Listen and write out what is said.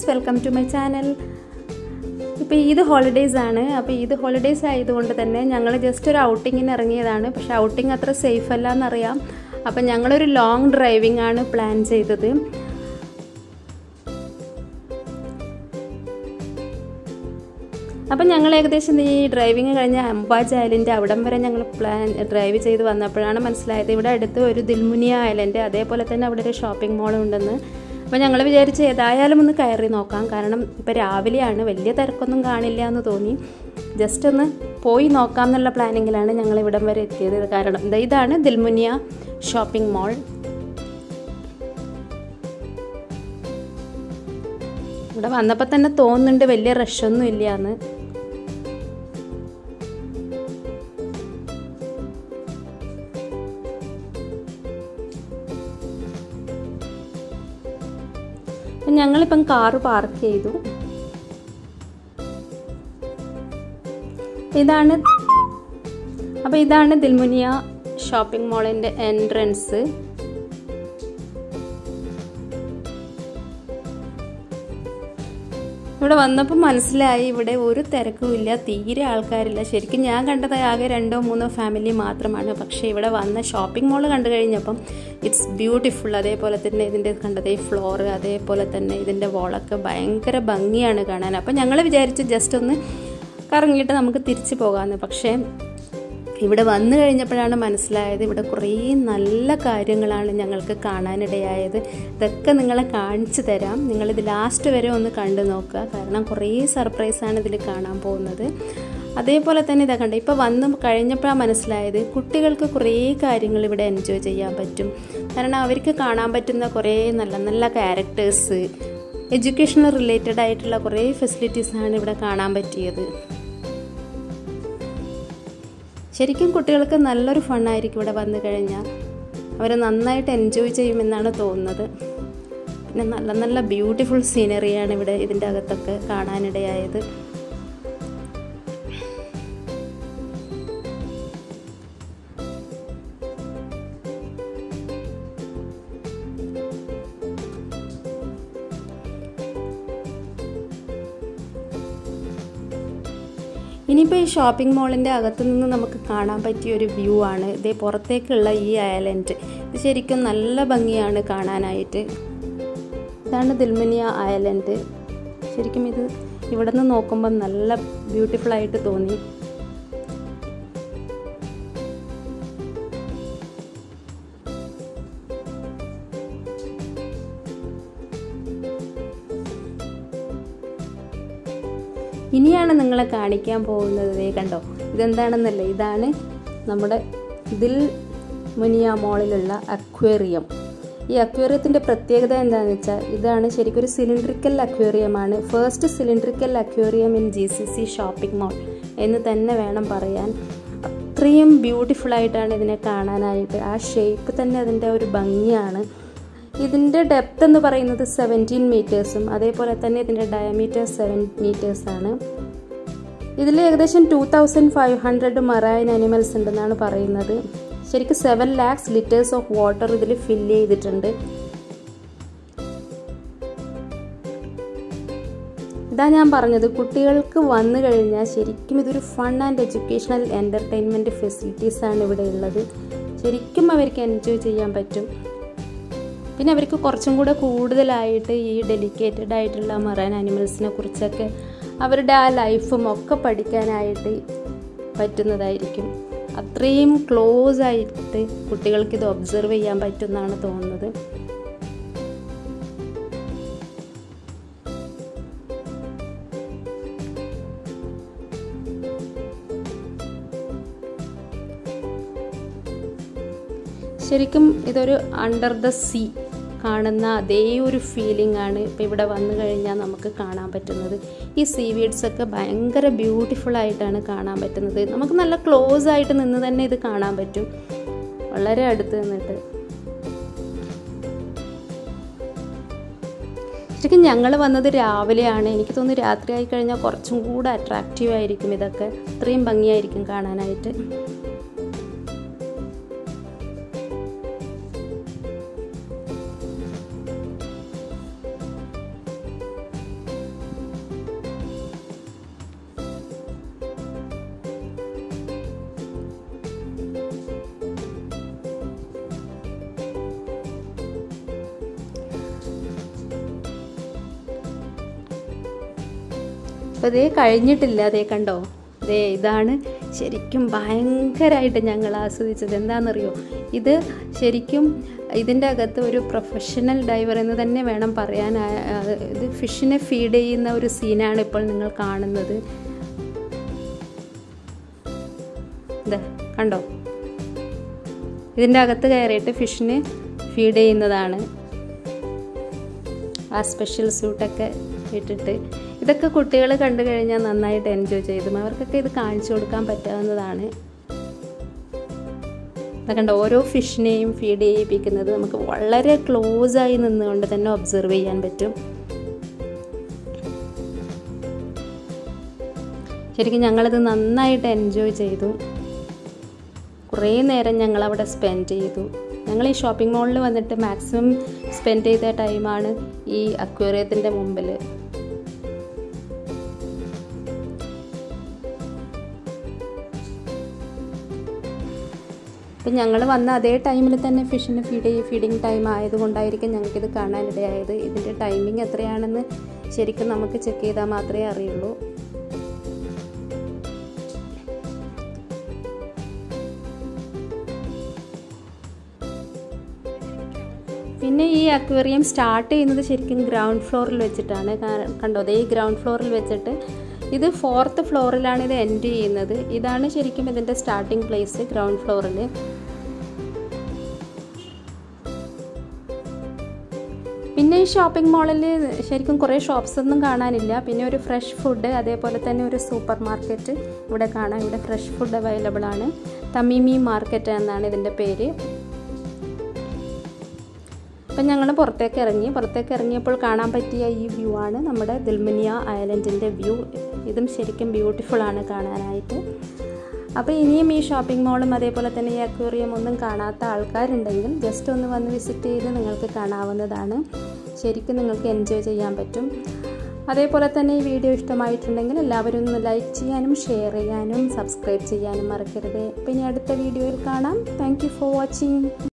welcome to my channel ഇപ്പോൾ Eid holidays ആണ് അപ്പോൾ ഈദ് ഹോളിഡേയ്സ് ആയതുകൊണ്ട് തന്നെ ഞങ്ങൾ ജസ്റ്റ് ഒരു ഔട്ടിങ്ങിന് ഇറങ്ങിയതാണ് പക്ഷേ ഔട്ടിങ് അത്ര സേഫ് അല്ല എന്നറിയാം അപ്പം ഞങ്ങളൊരു ലോങ് ഡ്രൈവിംഗ് ആണ് പ്ലാൻ ചെയ്തത് അപ്പം ഞങ്ങൾ ഏകദേശം ഈ ഡ്രൈവിംഗ് കഴിഞ്ഞ അംബാജ് ഐലൻഡ് അവിടം വരെ ഞങ്ങൾ പ്ലാൻ ഡ്രൈവ് ചെയ്ത് വന്നപ്പോഴാണ് മനസ്സിലായത് ഇവിടെ അടുത്ത് ഒരു ദിൽമുനിയ ഐലൻഡ് അതേപോലെ തന്നെ അവിടെ ഒരു ഷോപ്പിംഗ് മോൾ ഉണ്ടെന്ന് അപ്പോൾ ഞങ്ങൾ വിചാരിച്ച് ഏതായാലും ഒന്ന് കയറി നോക്കാം കാരണം ഇപ്പോൾ രാവിലെയാണ് വലിയ തിരക്കൊന്നും കാണില്ല എന്ന് തോന്നി ജസ്റ്റ് ഒന്ന് പോയി നോക്കാം എന്നുള്ള പ്ലാനിങ്ങിലാണ് ഞങ്ങൾ ഇവിടം വരെ എത്തിയത് കാരണം ഇതാണ് ദിൽമുനിയ ഷോപ്പിംഗ് മോൾ ഇവിടെ വന്നപ്പോൾ തന്നെ തോന്നുന്നുണ്ട് വലിയ റഷൊന്നും ഇല്ല എന്ന് അപ്പം ഞങ്ങളിപ്പം കാറ് പാർക്ക് ചെയ്തു ഇതാണ് അപ്പോൾ ഇതാണ് ദിൽമുനിയ ഷോപ്പിംഗ് മോളിൻ്റെ എൻട്രൻസ് ഇവിടെ വന്നപ്പോൾ മനസ്സിലായി ഇവിടെ ഒരു തിരക്കുമില്ല തീരെ ആൾക്കാരില്ല ശരിക്കും ഞാൻ കണ്ടത് ആകെ രണ്ടോ മൂന്നോ ഫാമിലി മാത്രമാണ് പക്ഷേ ഇവിടെ വന്ന ഷോപ്പിംഗ് മോൾ കണ്ടു കഴിഞ്ഞപ്പം ഇറ്റ്സ് ബ്യൂട്ടിഫുൾ അതേപോലെ തന്നെ ഇതിൻ്റെ കണ്ടത് ഈ ഫ്ലോർ അതേപോലെ തന്നെ ഇതിൻ്റെ വോളൊക്കെ ഭയങ്കര ഭംഗിയാണ് കാണാൻ അപ്പം ഞങ്ങൾ വിചാരിച്ചു ജസ്റ്റ് ഒന്ന് കറങ്ങിയിട്ട് നമുക്ക് തിരിച്ചു പോകാമെന്ന് പക്ഷേ ഇവിടെ വന്നു കഴിഞ്ഞപ്പോഴാണ് മനസ്സിലായത് ഇവിടെ കുറേ നല്ല കാര്യങ്ങളാണ് ഞങ്ങൾക്ക് കാണാനിടയായത് ഇതൊക്കെ നിങ്ങളെ കാണിച്ചു തരാം നിങ്ങളിത് ലാസ്റ്റ് വരെ ഒന്ന് കണ്ടു നോക്കുക കാരണം കുറേ സർപ്രൈസാണ് ഇതിൽ കാണാൻ പോകുന്നത് അതേപോലെ തന്നെ ഇതാ കണ്ട ഇപ്പോൾ വന്ന് കഴിഞ്ഞപ്പോഴാണ് മനസ്സിലായത് കുട്ടികൾക്ക് കുറേ കാര്യങ്ങൾ ഇവിടെ എൻജോയ് ചെയ്യാൻ പറ്റും കാരണം അവർക്ക് കാണാൻ പറ്റുന്ന കുറേ നല്ല നല്ല ക്യാരക്ടേഴ്സ് എഡ്യൂക്കേഷണൽ റിലേറ്റഡ് ആയിട്ടുള്ള കുറേ ഫെസിലിറ്റീസാണ് ഇവിടെ കാണാൻ പറ്റിയത് ശരിക്കും കുട്ടികൾക്ക് നല്ലൊരു ഫണ്ണായിരിക്കും ഇവിടെ വന്നു കഴിഞ്ഞാൽ അവർ നന്നായിട്ട് എൻജോയ് ചെയ്യുമെന്നാണ് തോന്നുന്നത് പിന്നെ നല്ല നല്ല ബ്യൂട്ടിഫുൾ സീനറിയാണ് ഇവിടെ ഇതിൻ്റെ അകത്തൊക്കെ കാണാനിടയായത് ഇനിയിപ്പോൾ ഈ ഷോപ്പിംഗ് മോളിൻ്റെ അകത്തു നിന്ന് നമുക്ക് കാണാൻ പറ്റിയ ഒരു വ്യൂ ആണ് ഇതേ പുറത്തേക്കുള്ള ഈ ഐലൻഡ് ഇത് ശരിക്കും നല്ല ഭംഗിയാണ് കാണാനായിട്ട് ഇതാണ് ദിൽമനിയ ഐലൻഡ് ശരിക്കും ഇത് ഇവിടെ നിന്ന് നോക്കുമ്പോൾ നല്ല ബ്യൂട്ടിഫുൾ ആയിട്ട് തോന്നി ഇനിയാണ് നിങ്ങളെ കാണിക്കാൻ പോകുന്നത് ദേ കണ്ടോ ഇതെന്താണെന്നല്ലേ ഇതാണ് നമ്മുടെ ദിൽ മുനിയ മോളിലുള്ള അക്വേറിയം ഈ അക്വേറിയത്തിൻ്റെ പ്രത്യേകത എന്താണെന്ന് വെച്ചാൽ ഇതാണ് ശരിക്കും ഒരു സിലിണ്ട്രിക്കൽ അക്വേറിയമാണ് first cylindrical aquarium in G C C shopping mall എന്ന് തന്നെ വേണം പറയാൻ അത്രയും ബ്യൂട്ടിഫുൾ ആയിട്ടാണ് ഇതിനെ കാണാനായിട്ട് ആ ഷേപ്പ് തന്നെ അതിൻ്റെ ഒരു ഭംഗിയാണ് ഇതിൻ്റെ ഡെപ്ത് എന്ന് പറയുന്നത് സെവൻറ്റീൻ മീറ്റേഴ്സും അതേപോലെ തന്നെ ഇതിൻ്റെ ഡയമീറ്റർ സെവൻ മീറ്റേഴ്സാണ് ഇതിൽ ഏകദേശം two thousand five hundred marine animals ഉണ്ടെന്നാണ് പറയുന്നത് ശരിക്കും seven lakhs litres of water ഇതിൽ ഫില്ല് ചെയ്തിട്ടുണ്ട് ഇതാ ഞാൻ പറഞ്ഞത് കുട്ടികൾക്ക് വന്നു കഴിഞ്ഞാൽ ശരിക്കും ഇതൊരു ഫൺ ആൻഡ് എഡ്യൂക്കേഷണൽ എൻ്റർടൈൻമെൻറ്റ് ഫെസിലിറ്റീസാണ് ഇവിടെ ഉള്ളത് ശരിക്കും അവർക്ക് എൻജോയ് ചെയ്യാൻ പറ്റും പിന്നെ അവർക്ക് കുറച്ചും കൂടെ കൂടുതലായിട്ട് ഈ ഡെലിക്കേറ്റഡ് ആയിട്ടുള്ള മറൈൻ ആനിമൽസിനെ കുറിച്ചൊക്കെ അവരുടെ ആ ലൈഫും ഒക്കെ പഠിക്കാനായിട്ട് പറ്റുന്നതായിരിക്കും അത്രയും ക്ലോസ് ആയിട്ട് കുട്ടികൾക്ക് ഇത് ഒബ്സർവ് ചെയ്യാൻ പറ്റുമെന്നാണ് തോന്നുന്നത് ശരിക്കും ഇതൊരു അണ്ടർ ദ സീ കാണുന്ന അതേ ഒരു ഫീലിംഗ് ആണ് ഇപ്പോൾ ഇവിടെ വന്നു കഴിഞ്ഞാൽ നമുക്ക് കാണാൻ പറ്റുന്നത് ഈ സീ വീഡ്സ് ഒക്കെ ഭയങ്കര ബ്യൂട്ടിഫുൾ ആയിട്ടാണ് കാണാൻ പറ്റുന്നത് നമുക്ക് നല്ല ക്ലോസ് ആയിട്ട് നിന്ന് തന്നെ ഇത് കാണാൻ പറ്റും വളരെ അടുത്ത് നിന്നിട്ട് ശരിക്കും ഞങ്ങൾ വന്നത് രാവിലെയാണ് എനിക്ക് തോന്നുന്നു രാത്രി ആയി കഴിഞ്ഞാൽ കുറച്ചും കൂടെ അട്രാക്റ്റീവ് ആയിരിക്കും ഇതൊക്കെ അത്രയും ഭംഗിയായിരിക്കും കാണാനായിട്ട് അപ്പോൾ ഇതേ കഴിഞ്ഞിട്ടില്ല അതേ കണ്ടോ ദേ ഇതാണ് ശരിക്കും ഭയങ്കരമായിട്ട് ഞങ്ങൾ ആസ്വദിച്ചത് എന്താണെന്നറിയോ ഇത് ശരിക്കും ഇതിൻ്റെ അകത്ത് ഒരു പ്രൊഫഷണൽ ഡൈവർ എന്ന് തന്നെ വേണം പറയാൻ ആ- ആ, ഇത് ഫിഷിനെ ഫീഡ് ചെയ്യുന്ന ഒരു സീനാണ് ഇപ്പോൾ നിങ്ങൾ കാണുന്നത് ഇതാ കണ്ടോ ഇതിൻ്റെ അകത്ത് കയറിയിട്ട് ഫിഷിന് ഫീഡ് ചെയ്യുന്നതാണ് ആ സ്പെഷ്യൽ സൂട്ടൊക്കെ ഇട്ടിട്ട് ഇതൊക്കെ കുട്ടികൾ കണ്ടു കഴിഞ്ഞാൽ നന്നായിട്ട് എൻജോയ് ചെയ്തും അവർക്കൊക്കെ ഇത് കാണിച്ചു കൊടുക്കാൻ പറ്റാവുന്നതാണ് കണ്ട ഓരോ ഫിഷിനെയും ഫീഡ് ചെയ്യിപ്പിക്കുന്നത് നമുക്ക് വളരെ ക്ലോസ് ആയി നിന്നുകൊണ്ട് തന്നെ ഒബ്സർവ് ചെയ്യാൻ പറ്റും ശരിക്കും ഞങ്ങളിത് നന്നായിട്ട് എൻജോയ് ചെയ്തു കുറേ നേരം ഞങ്ങൾ അവിടെ സ്പെൻഡ് ചെയ്തു ഞങ്ങൾ ഈ ഷോപ്പിംഗ് മാളിൽ വന്നിട്ട് മാക്സിമം സ്പെൻഡ് ചെയ്ത ടൈമാണ് ഈ അക്വേറിയത്തിൻ്റെ മുമ്പിൽ അപ്പം ഞങ്ങൾ വന്ന അതേ ടൈമിൽ തന്നെ ഫിഷിന് ഫീഡ് ചെയ്യും ഫീഡിങ് ടൈം ആയതുകൊണ്ടായിരിക്കും ഞങ്ങൾക്കിത് കാണാനിടയായത് ഇതിൻ്റെ ടൈമിംഗ് എത്രയാണെന്ന് ശരിക്കും നമുക്ക് ചെക്ക് ചെയ്താൽ മാത്രമേ അറിയുള്ളൂ പിന്നെ ഈ അക്വേറിയം സ്റ്റാർട്ട് ചെയ്യുന്നത് ശരിക്കും ഗ്രൗണ്ട് ഫ്ലോറിൽ വെച്ചിട്ടാണ് കാ- കണ്ടോ ദേ ഈ ഗ്രൗണ്ട് ഫ്ലോറിൽ വെച്ചിട്ട് ഇത് ഫോർത്ത് ഫ്ലോറിലാണ് ഇത് എൻഡ് ചെയ്യുന്നത് ഇതാണ് ശരിക്കും ഇതിൻ്റെ സ്റ്റാർട്ടിംഗ് പ്ലേസ് ഗ്രൗണ്ട് ഫ്ലോറിൽ പിന്നെ ഈ ഷോപ്പിംഗ് മാളിൽ ശരിക്കും കുറേ ഷോപ്സ് ഒന്നും കാണാനില്ല പിന്നെ ഒരു ഫ്രഷ് ഫുഡ് അതേപോലെ തന്നെ ഒരു സൂപ്പർ മാർക്കറ്റ് ഇവിടെ കാണാം ഇവിടെ ഫ്രഷ് ഫുഡ് അവൈലബിൾ ആണ് തമീമി മാർക്കറ്റ് എന്നാണ് ഇതിൻ്റെ പേര് അപ്പം ഞങ്ങൾ പുറത്തേക്ക് ഇറങ്ങി പുറത്തേക്ക് ഇറങ്ങിയപ്പോൾ കാണാൻ പറ്റിയ ഈ വ്യൂ ആണ് നമ്മുടെ ദിൽമിനിയ ഐലൻഡിൻ്റെ വ്യൂ ഇതും ശരിക്കും ബ്യൂട്ടിഫുൾ ആണ് കാണാനായിട്ട് അപ്പോൾ ഇനിയും ഈ ഷോപ്പിംഗ് മാളും അതേപോലെ തന്നെ ഈ അക്വേറിയം ഒന്നും കാണാത്ത ആൾക്കാരുണ്ടെങ്കിൽ ജസ്റ്റ് ഒന്ന് വന്ന് വിസിറ്റ് ചെയ്ത് നിങ്ങൾക്ക് കാണാവുന്നതാണ് ശരിക്കും നിങ്ങൾക്ക് എൻജോയ് ചെയ്യാൻ പറ്റും അതേപോലെ തന്നെ ഈ വീഡിയോ ഇഷ്ടമായിട്ടുണ്ടെങ്കിൽ എല്ലാവരും ഒന്ന് ലൈക്ക് ചെയ്യാനും ഷെയർ ചെയ്യാനും സബ്സ്ക്രൈബ് ചെയ്യാനും മറക്കരുത് അപ്പോൾ ഇനി അടുത്ത വീഡിയോയിൽ കാണാം താങ്ക് ഫോർ വാച്ചിങ്